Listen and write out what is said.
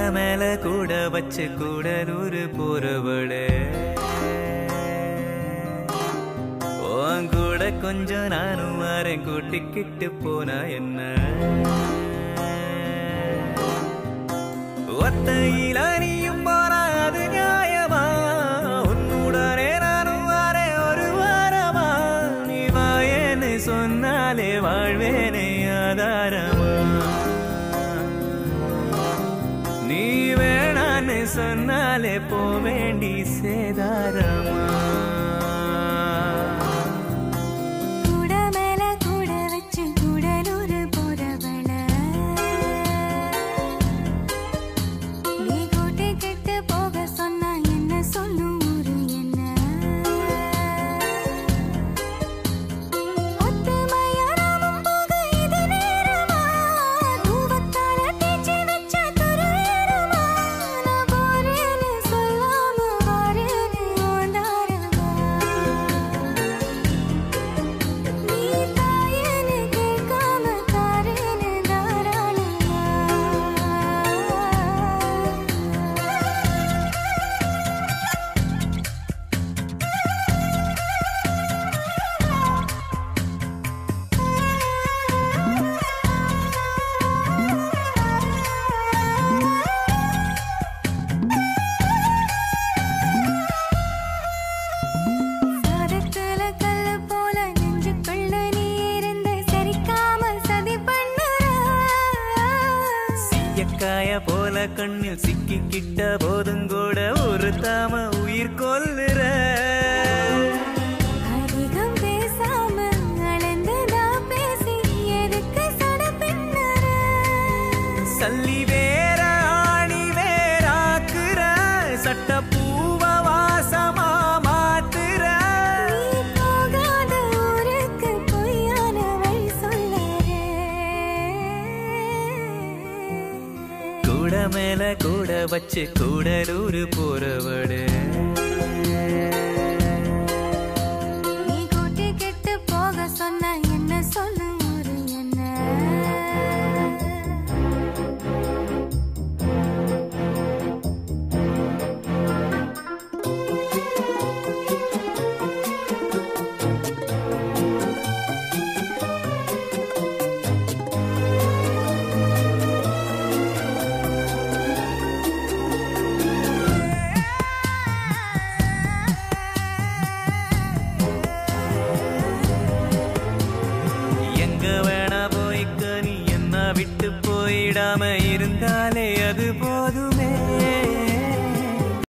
மேல கூட வச்சு கூடலூர் போறவளே உன் கூட கொஞ்சம் நானும் வரேன் கூட்டிக்கிட்டு போனா என்ன ஒத்தையில நீயும் போனா அது நியாயமா உன்னுடனே நானும் வரேன் ஒரு வாரமா நீ வாயேன்னு சொன்னாலே வாழ்வேனே ஆதாரமா நீ வேணான்னு சொன்னாலே போ வேண்டி சேதாரமா கூட மேல கூட வச்சு கூடலூர் போறவள நீ கூட்டி கிட்டு போக சொன்னா என்ன சொல்லும் ஊரு என்ன ஒத்துமையா நாமும் போக இது நேரமா தூவத்தால தேய்ச்சி வச்ச துருவேரமா நான் போறேன்னு சொல்லாம வாரேன்னு ஓந்தாரமா நீ தாயேன்னு கேட்காம தாரேன்னு தாராளமா சாதத்துல கல்லு போல நெஞ்சுக்குள்ள நீ இருந்து சரிக்காம சதி பண்ணுற எக்காய போல கண்ணில் சிக்கிக்கிட்ட போதும் கூட ஒரு தாம உயிர் கொல்லுற அதிகம் பேசாம அளந்து நான் பேசி எதுக்கு சட பின்னற சல்லி வேற ஆணி வேறாக்குற சட்ட பூவ வாசமா மாத்துற நீ போகாத ஊருக்கு பொய்யான வழி சொல்லற கூட மேல கூட வச்சு கூடலூர் போறவடு நீ கூட்டி கெட்டு போக சொன்ன என்ன சொல்லும் ஒரு என்ன எங்க வேணா போய்க்க நீ என்ன விட்டு போயிடாம இருந்தாலே அது போதுமே